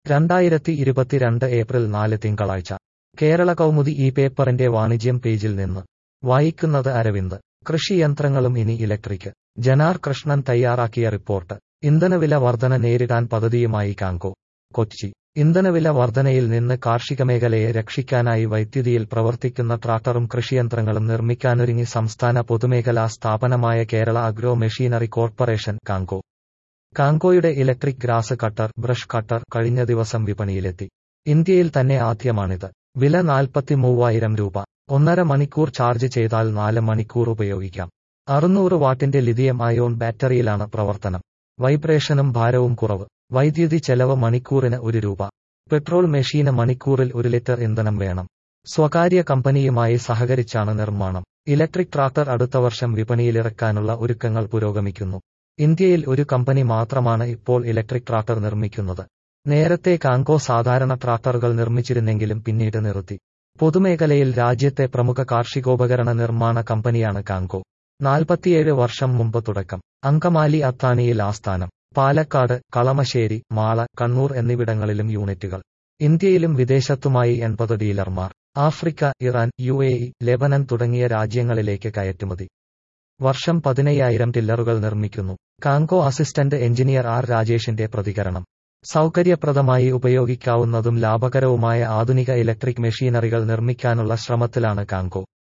രണ്ടായിരത്തി ഇരുപത്തിരണ്ട് ഏപ്രിൽ നാല് തിങ്കളാഴ്ച കേരള കൗമുദി ഈ പേപ്പറിന്റെ വാണിജ്യം പേജിൽ നിന്ന് വായിക്കുന്നത് അരവിന്ദ് കൃഷിയന്ത്രങ്ങളും ഇനി ഇലക്ട്രിക് ജനാർ കൃഷ്ണൻ തയ്യാറാക്കിയ റിപ്പോർട്ട് ഇന്ധനവില വർധന നേരിടാൻ പദ്ധതിയുമായി കാങ്കോ കൊച്ചി ഇന്ധനവില വർധനയിൽ നിന്ന് കാർഷിക മേഖലയെ രക്ഷിക്കാനായി വൈദ്യുതിയിൽ പ്രവർത്തിക്കുന്ന ട്രാക്ടറും കൃഷിയന്ത്രങ്ങളും നിർമ്മിക്കാനൊരുങ്ങി സംസ്ഥാന പൊതുമേഖലാ സ്ഥാപനമായ Kerala agro machinery corporation Kamco കാങ്കോയുടെ electric grass cutter brush cutter കഴിഞ്ഞ ദിവസം വിപണിയിലെത്തി ഇന്ത്യയിൽ തന്നെ ആദ്യമാണിത് വില നാൽപ്പത്തി മൂവായിരം രൂപ ഒന്നര മണിക്കൂർ ചാർജ് ചെയ്താൽ നാല് മണിക്കൂർ ഉപയോഗിക്കാം അറുന്നൂറ് വാട്ടിന്റെ ലിഥിയം അയോൺ ബാറ്ററിയിലാണ് പ്രവർത്തനം വൈബ്രേഷനും ഭാരവും കുറവ് വൈദ്യുതി ചെലവ് മണിക്കൂറിന് ഒരു രൂപ പെട്രോൾ മെഷീന് മണിക്കൂറിൽ ഒരു ലിറ്റർ ഇന്ധനം വേണം സ്വകാര്യ കമ്പനിയുമായി സഹകരിച്ചാണ് നിർമ്മാണം ഇലക്ട്രിക് ട്രാക്ടർ അടുത്ത വർഷം വിപണിയിലിറക്കാനുള്ള ഒരുക്കങ്ങൾ പുരോഗമിക്കുന്നു ഇന്ത്യയിൽ ഒരു കമ്പനി മാത്രമാണ് ഇപ്പോൾ ഇലക്ട്രിക് ട്രാക്ടർ നിർമ്മിക്കുന്നത് നേരത്തെ കാങ്കോ സാധാരണ ട്രാക്ടറുകൾ നിർമ്മിച്ചിരുന്നെങ്കിലും പിന്നീട് നിർത്തി പൊതുമേഖലയിൽ രാജ്യത്തെ പ്രമുഖ കാർഷികോപകരണ നിർമ്മാണ കമ്പനിയാണ് കാങ്കോ നാൽപ്പത്തിയേഴ് വർഷം മുമ്പ് തുടക്കം അങ്കമാലി അത്താണിയിൽ ആസ്ഥാനം പാലക്കാട് കളമശ്ശേരി മാള കണ്ണൂർ എന്നിവിടങ്ങളിലും യൂണിറ്റുകൾ ഇന്ത്യയിലും വിദേശത്തുമായി എൺപത് ഡീലർമാർ Africa Iran U A E Lebanon തുടങ്ങിയ രാജ്യങ്ങളിലേക്ക് കയറ്റുമതി വർഷം പതിനയ്യായിരം ടില്ലറുകൾ നിർമ്മിക്കുന്നു കാങ്കോ അസിസ്റ്റന്റ് എഞ്ചിനീയർ ആർ രാജേഷിന്റെ പ്രതികരണം സൗകര്യപ്രദമായി ഉപയോഗിക്കാവുന്നതും ലാഭകരവുമായ ആധുനിക ഇലക്ട്രിക് മെഷീനറികൾ നിർമ്മിക്കാനുള്ള ശ്രമത്തിലാണ് കാങ്കോ